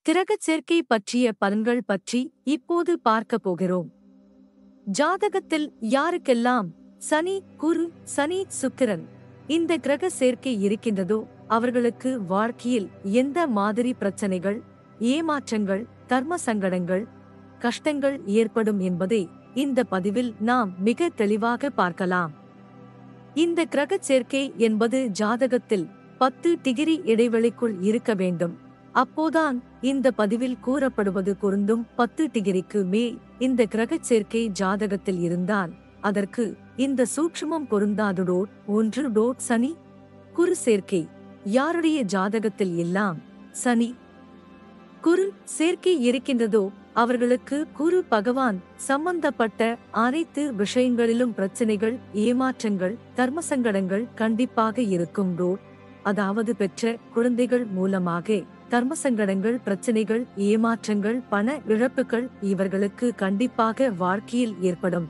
கிரகச் சேர்க்கை பற்றிய பலன்கள் பற்றி இப்போது பார்க்கப் போகிறோம் ஜாதகத்தில் யாருக்கெல்லாம் சனி குரு சனி சுக்கிரன் இந்த கிரக சேர்க்கை இருக்கின்றதோ அவர்களுக்கு வாழ்க்கையில் எந்த மாதிரி பிரச்சனைகள் ஏமாற்றங்கள் கர்ம சங்கடங்கள் கஷ்டங்கள் ஏற்படும் என்பதை இந்த பதிவில் நாம் மிக தெளிவாக பார்க்கலாம் இந்த கிரகச் சேர்க்கை என்பது ஜாதகத்தில் பத்து டிகிரி இடைவெளிக்குள் இருக்க வேண்டும் அப்போதான் இந்த பதிவில் கூறப்படுவது பொருந்தும் பத்து டிகிரிக்கு மேல் இந்த கிரகச் சேர்க்கை ஜாதகத்தில் இருந்தால் அதற்கு இந்த சூட்சுமம் பொருந்தாது டோட் ஒன்று டோட் சனி குரு சேர்க்கை யாருடைய ஜாதகத்தில் எல்லாம் சனி குரு சேர்க்கை இருக்கின்றதோ அவர்களுக்கு குரு பகவான் சம்பந்தப்பட்ட அனைத்து விஷயங்களிலும் பிரச்சனைகள் ஏமாற்றங்கள் கர்மசங்கடங்கள் கண்டிப்பாக இருக்கும் டோட் அதாவது பெற்ற குழந்தைகள் மூலமாக கர்மசங்கடங்கள் பிரச்சனைகள் ஏமாற்றங்கள் பண இழப்புகள் இவர்களுக்கு கண்டிப்பாக வாழ்க்கையில் ஏற்படும்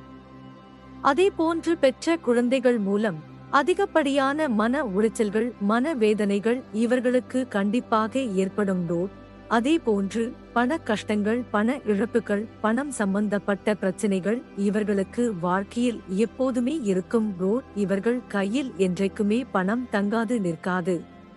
அதே போன்று பெற்ற குழந்தைகள் மூலம் அதிகப்படியான மன உளைச்சல்கள் மன வேதனைகள் இவர்களுக்கு கண்டிப்பாக ஏற்படும் டோட் அதே போன்று பண கஷ்டங்கள் பண இழப்புகள் பணம் சம்பந்தப்பட்ட பிரச்சனைகள் இவர்களுக்கு வாழ்க்கையில் எப்போதுமே இருக்கும் ரோட் இவர்கள் கையில் என்றைக்குமே பணம் தங்காது நிற்காது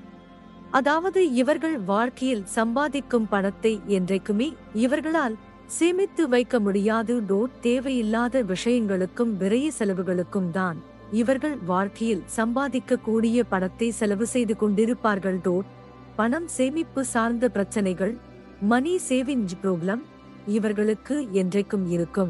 அதாவது இவர்கள் வாழ்க்கையில் சம்பாதிக்கும் பணத்தை என்றைக்குமே இவர்களால் சேமித்து வைக்க முடியாது டோட் தேவையில்லாத விஷயங்களுக்கும் விரைய செலவுகளுக்கும் தான் இவர்கள் வாழ்க்கையில் சம்பாதிக்கக்கூடிய பணத்தை செலவு செய்து கொண்டிருப்பார்கள் டோட் பணம் சேமிப்பு சார்ந்த பிரச்சனைகள் மணி சேவிங் ப்ரோக்ளம் இவர்களுக்கு என்றைக்கும் இருக்கும்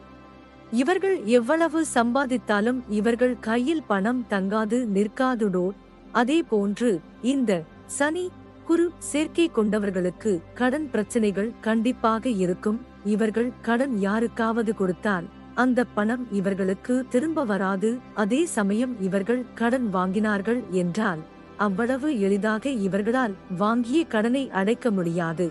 இவர்கள் எவ்வளவு சம்பாதித்தாலும் இவர்கள் கையில் பணம் தங்காது நிற்காது டோட் அதே போன்று இந்த சனி குரு சேர்க்கை கொண்டவர்களுக்கு கடன் பிரச்சனைகள் கண்டிப்பாக இருக்கும் இவர்கள் கடன் யாருக்காவது கொடுத்தால் அந்த பணம் இவர்களுக்கு திரும்ப வராது அதே சமயம் இவர்கள் கடன் வாங்கினார்கள் என்றால் அவ்வளவு எளிதாக இவர்களால் வாங்கிய கடனை அடைக்க முடியாது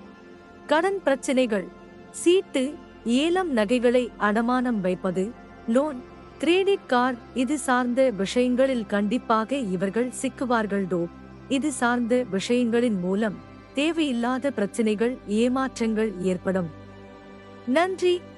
கடன் பிரச்சனைகள் சீட்டு ஏலம் நகைகளை அடமானம் வைப்பது லோன் கிரெடிட் கார்டு இது சார்ந்த விஷயங்களில் கண்டிப்பாக இவர்கள் சிக்குவார்கள் டோ இது சார்ந்த விஷயங்களின் மூலம் தேவையில்லாத பிரச்சனைகள் ஏமாற்றங்கள் ஏற்படும் நன்றி